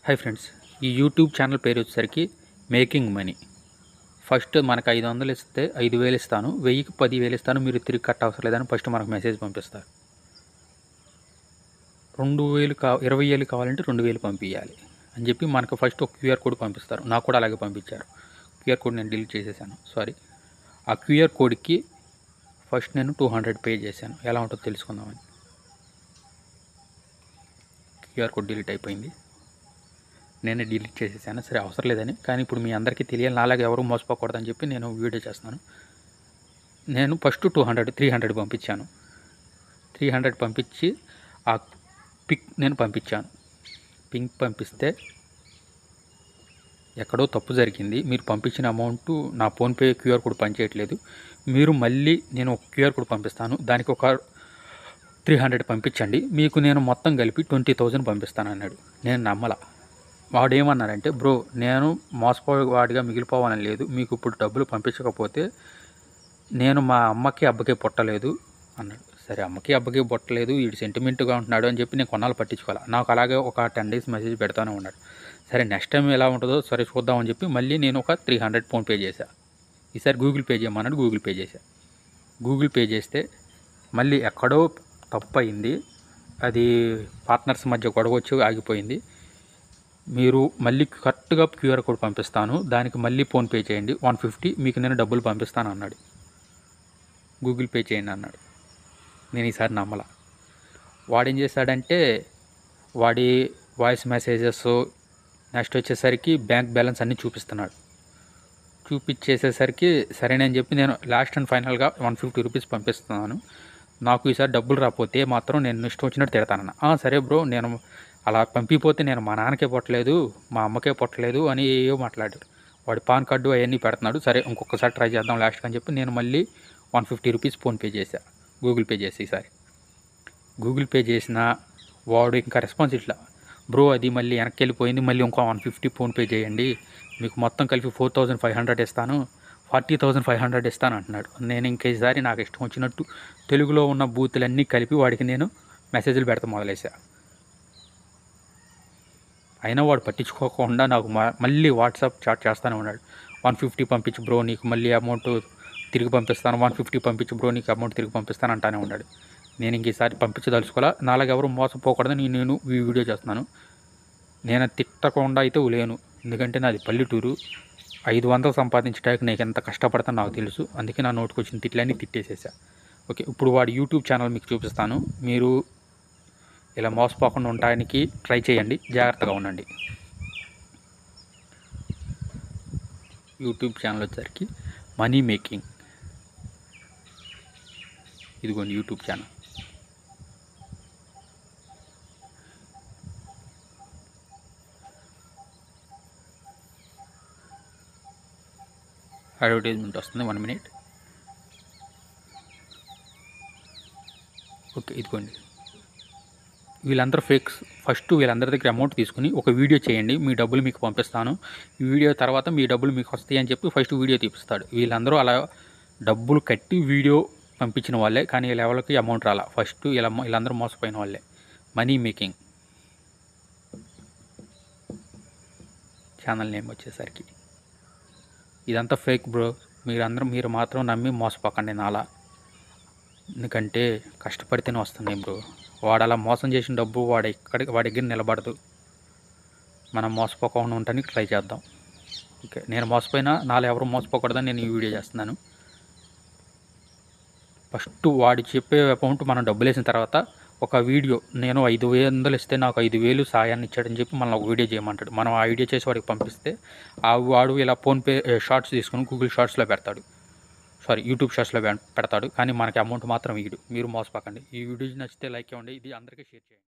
hi friends ఈ YouTube channel పేరు వచ్చేసరికి మేకింగ్ మనీ ఫస్ట్ మనకు ఐదు వందలు ఇస్తే ఐదు వేలు ఇస్తాను వెయ్యికి పది వేలు ఇస్తాను మీరు తిరిగి కట్ట అవసరం లేదని ఫస్ట్ మనకు మెసేజ్ పంపిస్తారు రెండు వేలు కా ఇరవై వేలు కావాలంటే రెండు వేలు పంపించాలి అని చెప్పి మనకు ఫస్ట్ ఒక క్యూఆర్ కోడ్ పంపిస్తారు నాకు కూడా అలాగే పంపించారు క్యూఆర్ కోడ్ నేను డిలీట్ చేసేసాను సారీ ఆ క్యూఆర్ కోడ్కి ఫస్ట్ నేను టూ హండ్రెడ్ పే చేశాను ఎలా ఉంటుందో తెలుసుకుందామని క్యూఆర్ కోడ్ డిలీట్ అయిపోయింది నేనే డిలీట్ చేసేసాను సరే అవసరం లేదని కానీ ఇప్పుడు మీ అందరికీ తెలియాలి నాలాగా ఎవరు మోసపోకూడదని చెప్పి నేను వీడియో చేస్తున్నాను నేను first two hundred three hundred పంపించాను త్రీ హండ్రెడ్ పంపించి ఆ పిక్ నేను పంపించాను పింక్ పంపిస్తే ఎక్కడో తప్పు జరిగింది మీరు పంపించిన అమౌంట్ నా ఫోన్పే క్యూఆర్ కోడ్ పనిచేయట్లేదు మీరు మళ్ళీ నేను ఒక క్యూఆర్ కోడ్ పంపిస్తాను దానికి ఒక త్రీ హండ్రెడ్ పంపించండి మీకు నేను మొత్తం కలిపి ట్వంటీ థౌజండ్ పంపిస్తాను అన్నాడు నేను నమ్మల వాడు ఏమన్నారంటే బ్రో నేను మోసపోవాడిగా మిగిలిపోవాలని లేదు మీకు ఇప్పుడు డబ్బులు పంపించకపోతే నేను మా అమ్మకి అబ్బకి పుట్టలేదు అన్నాడు సరే అమ్మకి అబ్బకి పుట్టలేదు వీడు సెంటిమెంట్గా ఉంటున్నాడు అని చెప్పి నేను కొన్నాళ్ళు పట్టించుకోవాలి నాకు అలాగే ఒక టెన్ డేస్ మెసేజ్ పెడతానే ఉన్నాడు సరే నెక్స్ట్ టైం ఎలా ఉంటుందో సరే చూద్దామని చెప్పి మళ్ళీ నేను ఒక త్రీ హండ్రెడ్ ఫోన్పే చేశా ఈసారి గూగుల్ పే చేయమన్నాడు గూగుల్ పే చేశా గూగుల్ పే చేస్తే మళ్ళీ ఎక్కడో తప్పు అయింది అది పార్ట్నర్స్ మధ్య గొడవ వచ్చి ఆగిపోయింది మీరు మళ్ళీ కరెక్ట్గా క్యూఆర్ కోడ్ పంపిస్తాను దానికి మళ్ళీ ఫోన్పే చేయండి వన్ ఫిఫ్టీ మీకు నేను డబ్బులు పంపిస్తాను అన్నాడు గూగుల్ పే చేయండి అన్నాడు నేను ఈసారి నమ్మల వాడేం చేశాడంటే వాడి వాయిస్ మెసేజెస్ నెక్స్ట్ వచ్చేసరికి బ్యాంక్ బ్యాలెన్స్ అన్నీ చూపిస్తున్నాడు చూపించేసేసరికి సరేనని చెప్పి నేను లాస్ట్ అండ్ ఫైనల్గా వన్ ఫిఫ్టీ రూపీస్ పంపిస్తున్నాను నాకు ఈసారి డబ్బులు రాకపోతే మాత్రం నేను ఇష్టం వచ్చినట్టు తిడతానన్న "ఆ, సరే బ్రో నేను అలా పంపిపోతే నేను మా నాన్నకే పుట్టలేదు మా అమ్మకే పుట్టలేదు అని ఏవో మాట్లాడాడు వాడి పాన్ కార్డు అవన్నీ పెడుతున్నాడు సరే ఇంకొకసారి ట్రై చేద్దాం లాస్ట్కి అని చెప్పి నేను మళ్ళీ వన్ ఫిఫ్టీ రూపీస్ ఫోన్పే చేశా గూగుల్ పే చేసి ఈసారి గూగుల్ పే చేసిన వాడు ఇంకా రెస్పాన్స్ ఇట్లా బ్రో అది మళ్ళీ వెనక్కి వెళ్ళిపోయింది మళ్ళీ ఇంకో వన్ ఫిఫ్టీ ఫోన్పే చేయండి మీకు మొత్తం కలిపి ఫోర్ థౌజండ్ ఫైవ్ హండ్రెడ్ ఇస్తాను ఫార్టీ థౌజండ్ ఫైవ్ హండ్రెడ్ ఇస్తాను అంటున్నాడు నేను ఇంక ఈసారి నాకు ఇష్టం వచ్చినట్టు తెలుగులో ఉన్న బూతులన్నీ కలిపి వాడికి నేను మెసేజ్లు పెడతా మొదలేసా అయినా వాడు పట్టించుకోకుండా నాకు మ- మళ్ళీ వాట్సాప్ చాట్ చేస్తూనే ఉన్నాడు వన్ ఫిఫ్టీ పంపించు బ్రో నీకు మళ్ళీ అమౌంట్ తిరిగి పంపిస్తాను వన్ ఫిఫ్టీ పంపించు బ్రో నీకు అమౌంట్ తిరిగి పంపిస్తాను అంటానే ఉన్నాడు నేను ఇంక ఈసారి పంపించదలుచుకోవాలా నాలాగ ఎవరు మోసపోకూడదని నేను ఈ వీడియో చేస్తున్నాను నేను తిట్టకుండా అయితే లేను ఎందుకంటే నాది పల్లెటూరు ఐదు వందలు సంపాదించడానికి నేను ఎంత కష్టపడతాను నాకు తెలుసు అందుకే నా నోటికి వచ్చిన తిట్లన్నీ తిట్టేసేసా ఓకే ఇప్పుడు వాడి యూట్యూబ్ ఛానల్ మీకు చూపిస్తాను మీరు ఇలా మోసపోకుండా ఉండడానికి ట్రై చేయండి జాగ్రత్తగా ఉండండి యూట్యూబ్ ఛానల్ వచ్చేసరికి మనీ మేకింగ్ ఇదిగోండి యూట్యూబ్ ఛానల్ అడ్వర్టైజ్మెంట్ వస్తుంది వన్ మినిట్ ఓకే ఇదిగోండి వీళ్ళందరూ ఫేక్స్ ఫస్ట్ వీళ్ళందరి దగ్గర అమౌంట్ తీసుకుని ఒక వీడియో చేయండి మీ డబ్బులు మీకు పంపిస్తాను ఈ వీడియో తర్వాత మీ డబ్బులు మీకు వస్తాయి అని చెప్పి ఫస్ట్ వీడియో తీపిస్తాడు వీళ్ళందరూ అలా డబ్బులు కట్టి వీడియో పంపించిన వాళ్ళే కానీ వీళ్ళ ఎవరికి అమౌంట్ రాలా ఫస్ట్ వీళ్ళ వీళ్ళందరూ మోసపోయిన వాళ్ళే మనీ మేకింగ్ ఛానల్ నేమ్ వచ్చేసరికి ఇదంతా ఫేక్ బ్రో మీరందరూ మీరు మాత్రం నమ్మి మోసపోకండి నాలా ఎందుకంటే కష్టపడితేనే వస్తున్నాయి బ్రో వాడు అలా మోసం చేసిన డబ్బు వాడు ఎక్కడికి వాడి దగ్గర నిలబడదు మనం మోసపోకుండా ఉండడానికి ట్రై చేద్దాం ఓకే నేను మోసపోయినా నాలో ఎవరు మోసపోకూడదని నేను ఈ వీడియో చేస్తున్నాను ఫస్ట్ వాడు చెప్పే అమౌంట్ మనం డబ్బులు వేసిన తర్వాత ఒక వీడియో నేను ఐదు వందలు ఇస్తే నాకు ఐదు వేలు సాయాన్ని ఇచ్చాడని చెప్పి మనం ఒక వీడియో చేయమంటాడు మనం ఆ వీడియో చేసి వాడికి పంపిస్తే ఆ వాడు ఇలా ఫోన్పే షార్ట్స్ తీసుకుని గూగుల్ షార్ట్స్లో పెడతాడు సారీ యూట్యూబ్ షార్ట్స్లో పెడతాడు కానీ మనకి అమౌంట్ మాత్రం ఇయ్యడు మీరు మోసపోకండి ఈ వీడియో నచ్చితే లైక్ ఇవ్వండి ఇది అందరికీ షేర్ చేయండి